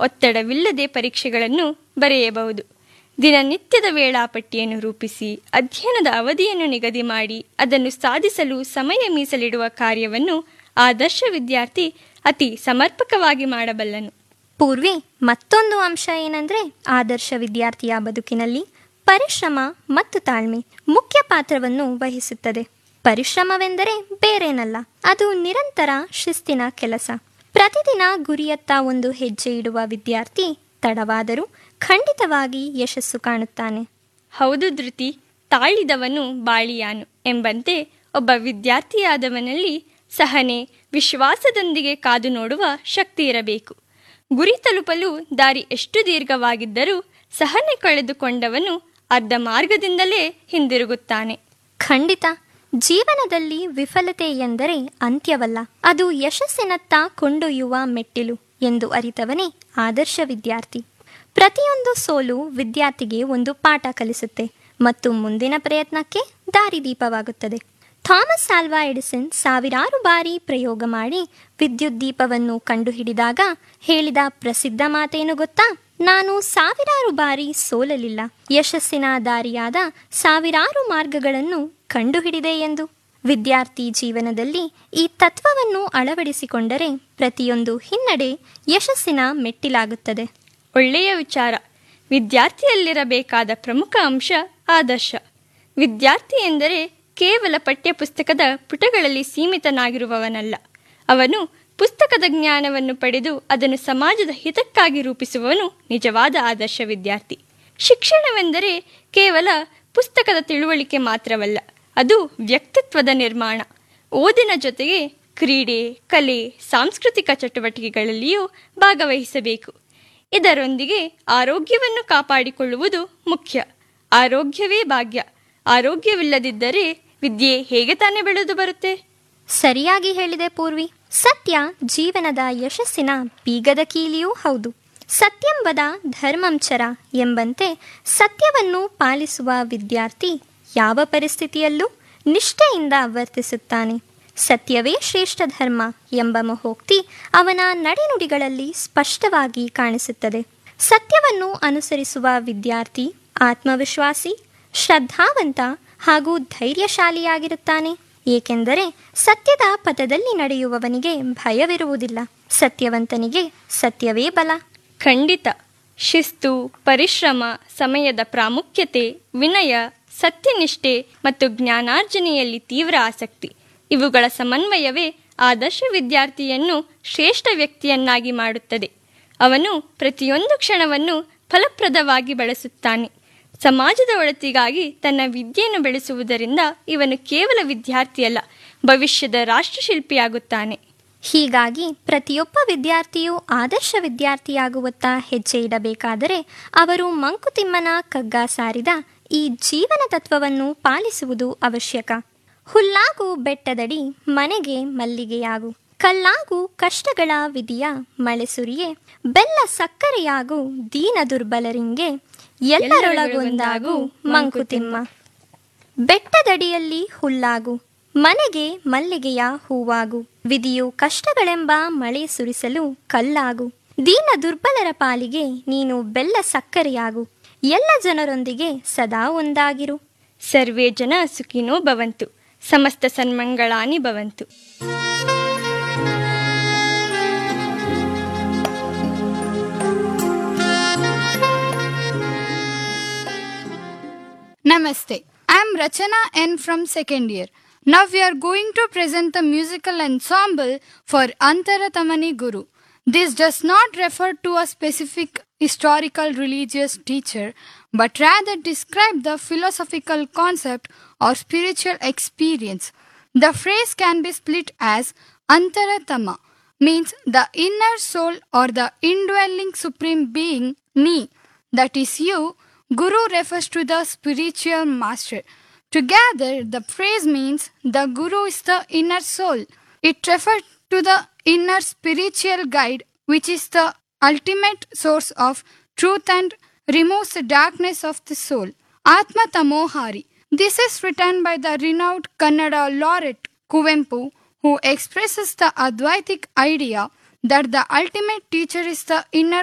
ಒತ್ತಡವಿಲ್ಲದೆ ಪರೀಕ್ಷೆಗಳನ್ನು ಬರೆಯಬಹುದು ದಿನನಿತ್ಯದ ವೇಳಾಪಟ್ಟಿಯನ್ನು ರೂಪಿಸಿ ಅಧ್ಯಯನದ ಅವಧಿಯನ್ನು ನಿಗದಿ ಮಾಡಿ ಅದನ್ನು ಸಾಧಿಸಲು ಸಮಯ ಮೀಸಲಿಡುವ ಕಾರ್ಯವನ್ನು ಆದರ್ಶ ವಿದ್ಯಾರ್ಥಿ ಅತಿ ಸಮರ್ಪಕವಾಗಿ ಮಾಡಬಲ್ಲನು ಪೂರ್ವಿ ಮತ್ತೊಂದು ಅಂಶ ಏನಂದ್ರೆ ಆದರ್ಶ ವಿದ್ಯಾರ್ಥಿಯ ಬದುಕಿನಲ್ಲಿ ಪರಿಶ್ರಮ ಮತ್ತು ತಾಳ್ಮೆ ಮುಖ್ಯ ಪಾತ್ರವನ್ನು ವಹಿಸುತ್ತದೆ ಪರಿಶ್ರಮವೆಂದರೆ ಬೇರೇನಲ್ಲ ಅದು ನಿರಂತರ ಶಿಸ್ತಿನ ಕೆಲಸ ಪ್ರತಿದಿನ ಗುರಿಯತ್ತ ಒಂದು ಹೆಜ್ಜೆ ಇಡುವ ವಿದ್ಯಾರ್ಥಿ ತಡವಾದರೂ ಖಂಡಿತವಾಗಿ ಯಶಸ್ಸು ಕಾಣುತ್ತಾನೆ ಹೌದು ಧೃತಿ ತಾಳಿದವನು ಬಾಳಿಯಾನು ಎಂಬಂತೆ ಒಬ್ಬ ವಿದ್ಯಾರ್ಥಿಯಾದವನಲ್ಲಿ ಸಹನೆ ವಿಶ್ವಾಸದೊಂದಿಗೆ ಕಾದು ನೋಡುವ ಶಕ್ತಿ ಇರಬೇಕು ಗುರಿ ತಲುಪಲು ದಾರಿ ಎಷ್ಟು ದೀರ್ಘವಾಗಿದ್ದರೂ ಸಹನೆ ಕಳೆದುಕೊಂಡವನು ಅರ್ಧ ಮಾರ್ಗದಿಂದಲೇ ಹಿಂದಿರುಗುತ್ತಾನೆ ಖಂಡಿತ ಜೀವನದಲ್ಲಿ ವಿಫಲತೆ ಎಂದರೆ ಅಂತ್ಯವಲ್ಲ ಅದು ಯಶಸ್ಸಿನತ್ತ ಕೊಂಡೊಯ್ಯುವ ಮೆಟ್ಟಿಲು ಎಂದು ಅರಿತವನೇ ಆದರ್ಶ ವಿದ್ಯಾರ್ಥಿ ಪ್ರತಿಯೊಂದು ಸೋಲು ವಿದ್ಯಾರ್ಥಿಗೆ ಒಂದು ಪಾಠ ಕಲಿಸುತ್ತೆ ಮತ್ತು ಮುಂದಿನ ಪ್ರಯತ್ನಕ್ಕೆ ದಾರಿದೀಪವಾಗುತ್ತದೆ ಥಾಮಸ್ ಆಲ್ವಾ ಎಡಿಸನ್ ಸಾವಿರಾರು ಬಾರಿ ಪ್ರಯೋಗ ಮಾಡಿ ವಿದ್ಯುತ್ ದೀಪವನ್ನು ಕಂಡುಹಿಡಿದಾಗ ಹೇಳಿದ ಪ್ರಸಿದ್ಧ ಮಾತೇನು ಗೊತ್ತಾ ನಾನು ಸಾವಿರಾರು ಬಾರಿ ಸೋಲಲಿಲ್ಲ ಯಶಸ್ಸಿನ ದಾರಿಯಾದ ಸಾವಿರಾರು ಮಾರ್ಗಗಳನ್ನು ಕಂಡುಹಿಡಿದೆ ಎಂದು ವಿದ್ಯಾರ್ಥಿ ಜೀವನದಲ್ಲಿ ಈ ತತ್ವವನ್ನು ಅಳವಡಿಸಿಕೊಂಡರೆ ಪ್ರತಿಯೊಂದು ಹಿನ್ನಡೆ ಯಶಸ್ಸಿನ ಮೆಟ್ಟಿಲಾಗುತ್ತದೆ ಒಳ್ಳೆಯ ವಿಚಾರ ವಿದ್ಯಾರ್ಥಿಯಲ್ಲಿರಬೇಕಾದ ಪ್ರಮುಖ ಅಂಶ ಆದರ್ಶ ವಿದ್ಯಾರ್ಥಿ ಎಂದರೆ ಕೇವಲ ಪಠ್ಯಪುಸ್ತಕದ ಪುಟಗಳಲ್ಲಿ ಸೀಮಿತನಾಗಿರುವವನಲ್ಲ ಅವನು ಪುಸ್ತಕದ ಜ್ಞಾನವನ್ನು ಪಡೆದು ಅದನ್ನು ಸಮಾಜದ ಹಿತಕ್ಕಾಗಿ ರೂಪಿಸುವವನು ನಿಜವಾದ ಆದರ್ಶ ವಿದ್ಯಾರ್ಥಿ ಶಿಕ್ಷಣವೆಂದರೆ ಕೇವಲ ಪುಸ್ತಕದ ತಿಳುವಳಿಕೆ ಮಾತ್ರವಲ್ಲ ಅದು ವ್ಯಕ್ತಿತ್ವದ ನಿರ್ಮಾಣ ಓದಿನ ಜೊತೆಗೆ ಕ್ರೀಡೆ ಕಲೆ ಸಾಂಸ್ಕೃತಿಕ ಚಟುವಟಿಕೆಗಳಲ್ಲಿಯೂ ಭಾಗವಹಿಸಬೇಕು ಇದರೊಂದಿಗೆ ಆರೋಗ್ಯವನ್ನು ಕಾಪಾಡಿಕೊಳ್ಳುವುದು ಮುಖ್ಯ ಆರೋಗ್ಯವೇ ಭಾಗ್ಯ ಆರೋಗ್ಯವಿಲ್ಲದಿದ್ದರೆ ವಿದ್ಯೆ ಹೇಗೆ ತಾನೇ ಬೆಳೆದು ಬರುತ್ತೆ ಸರಿಯಾಗಿ ಹೇಳಿದೆ ಪೂರ್ವಿ ಸತ್ಯ ಜೀವನದ ಯಶಸ್ಸಿನ ಬೀಗದ ಕೀಲಿಯೂ ಹೌದು ಸತ್ಯಂಬದ ಧರ್ಮಂಚರ ಎಂಬಂತೆ ಸತ್ಯವನ್ನು ಪಾಲಿಸುವ ವಿದ್ಯಾರ್ಥಿ ಯಾವ ಪರಿಸ್ಥಿತಿಯಲ್ಲೂ ನಿಷ್ಠೆಯಿಂದ ವರ್ತಿಸುತ್ತಾನೆ ಸತ್ಯವೇ ಶ್ರೇಷ್ಠ ಧರ್ಮ ಎಂಬ ಮಹೋಕ್ತಿ ಅವನ ನಡೆನುಡಿಗಳಲ್ಲಿ ಸ್ಪಷ್ಟವಾಗಿ ಕಾಣಿಸುತ್ತದೆ ಸತ್ಯವನ್ನು ಅನುಸರಿಸುವ ವಿದ್ಯಾರ್ಥಿ ಆತ್ಮವಿಶ್ವಾಸಿ ಶ್ರದ್ಧಾವಂತ ಹಾಗೂ ಧೈರ್ಯಶಾಲಿಯಾಗಿರುತ್ತಾನೆ ಏಕೆಂದರೆ ಸತ್ಯದ ಪಥದಲ್ಲಿ ನಡೆಯುವವನಿಗೆ ಭಯವಿರುವುದಿಲ್ಲ ಸತ್ಯವಂತನಿಗೆ ಸತ್ಯವೇ ಬಲ ಖಂಡಿತ ಶಿಸ್ತು ಪರಿಶ್ರಮ ಸಮಯದ ಪ್ರಾಮುಖ್ಯತೆ ವಿನಯ ಸತ್ಯನಿಷ್ಠೆ ಮತ್ತು ಜ್ಞಾನಾರ್ಜನೆಯಲ್ಲಿ ತೀವ್ರ ಆಸಕ್ತಿ ಇವುಗಳ ಸಮನ್ವಯವೇ ಆದರ್ಶ ವಿದ್ಯಾರ್ಥಿಯನ್ನು ಶ್ರೇಷ್ಠ ವ್ಯಕ್ತಿಯನ್ನಾಗಿ ಮಾಡುತ್ತದೆ ಅವನು ಪ್ರತಿಯೊಂದು ಕ್ಷಣವನ್ನು ಫಲಪ್ರದವಾಗಿ ಬಳಸುತ್ತಾನೆ ಸಮಾಜದ ಒಳತಿಗಾಗಿ ತನ್ನ ವಿದ್ಯೆಯನ್ನು ಬೆಳೆಸುವುದರಿಂದ ಇವನು ಕೇವಲ ವಿದ್ಯಾರ್ಥಿಯಲ್ಲ ಭವಿಷ್ಯದ ರಾಷ್ಟ್ರಶಿಲ್ಪಿಯಾಗುತ್ತಾನೆ ಹೀಗಾಗಿ ಪ್ರತಿಯೊಬ್ಬ ವಿದ್ಯಾರ್ಥಿಯು ಆದರ್ಶ ವಿದ್ಯಾರ್ಥಿಯಾಗುವತ್ತ ಹೆಜ್ಜೆ ಇಡಬೇಕಾದರೆ ಅವರು ಮಂಕುತಿಮ್ಮನ ಕಗ್ಗ ಸಾರಿದ ಈ ಜೀವನ ತತ್ವವನ್ನು ಪಾಲಿಸುವುದು ಅವಶ್ಯಕ ಹುಲ್ಲಾಗು ಬೆಟ್ಟದಡಿ ಮನೆಗೆ ಮಲ್ಲಿಗೆಯಾಗು ಕಲ್ಲಾಗು ಕಷ್ಟಗಳ ವಿಧಿಯ ಮಳೆ ಸುರಿಯೆ ಬೆಲ್ಲ ಸಕ್ಕರೆಯಾಗು ದೀನ ದುರ್ಬಲರಿಂಗೆ ಎಲ್ಲರೊಳಗೊಂದಾಗು ಮಂಕುತಿಮ್ಮ ಬೆಟ್ಟದಡಿಯಲ್ಲಿ ಹುಲ್ಲಾಗು ಮನೆಗೆ ಮಲ್ಲಿಗೆಯ ಹೂವಾಗು ವಿಧಿಯು ಕಷ್ಟಗಳೆಂಬ ಮಳೆ ಸುರಿಸಲು ಕಲ್ಲಾಗು ದೀನ ದುರ್ಬಲರ ಪಾಲಿಗೆ ನೀನು ಬೆಲ್ಲ ಸಕ್ಕರೆಯಾಗು ಎಲ್ಲ ಜನರೊಂದಿಗೆ ಸದಾ ಒಂದಾಗಿರು ಸರ್ವೇ ಜನ ಸುಖಿನೋ ಭವಂತು ಸಮಸ್ತ ಸನ್ಮಂಗಳಾನಿ ಭವಂತು Namaste. I am Rachana N from second year. Now we are going to present the musical ensemble for Antaratamani Guru. This does not refer to a specific historical religious teacher, but rather describe the philosophical concept or spiritual experience. The phrase can be split as Antaratama, means the inner soul or the indwelling supreme being, me, that is you, Guru refers to the spiritual master. Together, the phrase means the Guru is the inner soul. It refers to the inner spiritual guide, which is the ultimate source of truth and removes the darkness of the soul. Atma Tamohari. This is written by the renowned Kannada laureate Kuvempu, who expresses the Advaitic idea that the ultimate teacher is the inner